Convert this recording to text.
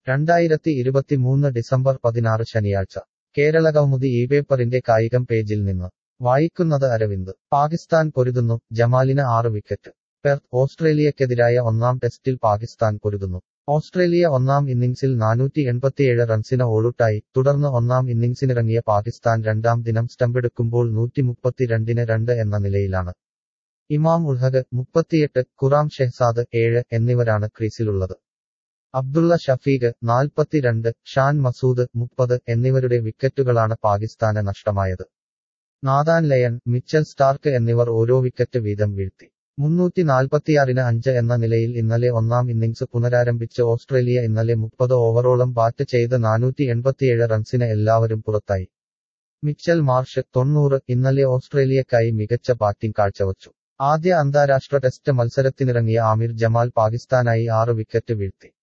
രണ്ടായിരത്തി ഇരുപത്തിമൂന്ന് ഡിസംബർ പതിനാറ് ശനിയാഴ്ച കേരളകൗമുദി ഈ പേപ്പറിന്റെ കായികം പേജിൽ നിന്ന് വായിക്കുന്നത് അരവിന്ദ് പാകിസ്ഥാൻ പൊരുതുന്നു ജമാലിന് ആറ് വിക്കറ്റ് പെർത്ത് ഓസ്ട്രേലിയക്കെതിരായ ഒന്നാം ടെസ്റ്റിൽ പാകിസ്ഥാൻ പൊരുതുന്നു ഓസ്ട്രേലിയ ഒന്നാം ഇന്നിംഗ്സിൽ നാനൂറ്റി എൺപത്തിയേഴ് റൺസിന് ഓളുട്ടായി തുടർന്ന് ഒന്നാം ഇന്നിംഗ്സിനിറങ്ങിയ പാകിസ്ഥാൻ രണ്ടാം ദിനം സ്റ്റമ്പെടുക്കുമ്പോൾ നൂറ്റിമുപ്പത്തിരണ്ടിന് രണ്ട് എന്ന നിലയിലാണ് ഇമാം ഉൾഹഗ് മുപ്പത്തിയെട്ട് ഖുറാം ഷെഹ്സാദ് ഏഴ് എന്നിവരാണ് ക്രീസിലുള്ളത് അബ്ദുള്ള ഷഫീഖ് നാൽപ്പത്തിരണ്ട് ഷാൻ മസൂദ് മുപ്പത് എന്നിവരുടെ വിക്കറ്റുകളാണ് പാകിസ്ഥാന് നഷ്ടമായത് നാദാൻ ലയൺ മിച്ചൽ സ്റ്റാർക്ക് എന്നിവർ ഓരോ വിക്കറ്റ് വീതം വീഴ്ത്തി മുന്നൂറ്റി നാൽപ്പത്തിയാറിന് അഞ്ച് എന്ന നിലയിൽ ഇന്നലെ ഒന്നാം ഇന്നിംഗ്സ് പുനരാരംഭിച്ച് ഓസ്ട്രേലിയ ഇന്നലെ മുപ്പത് ഓവറോളം ബാറ്റ് ചെയ്ത് നാനൂറ്റി എൺപത്തിയേഴ് റൺസിന് എല്ലാവരും പുറത്തായി മിച്ചൽ മാർഷ് തൊണ്ണൂറ് ഇന്നലെ ഓസ്ട്രേലിയക്കായി മികച്ച ബാറ്റിംഗ് കാഴ്ചവച്ചു ആദ്യ അന്താരാഷ്ട്ര ടെസ്റ്റ് മത്സരത്തിനിറങ്ങിയ ആമിർ ജമാൽ പാകിസ്ഥാനായി ആറ് വിക്കറ്റ് വീഴ്ത്തി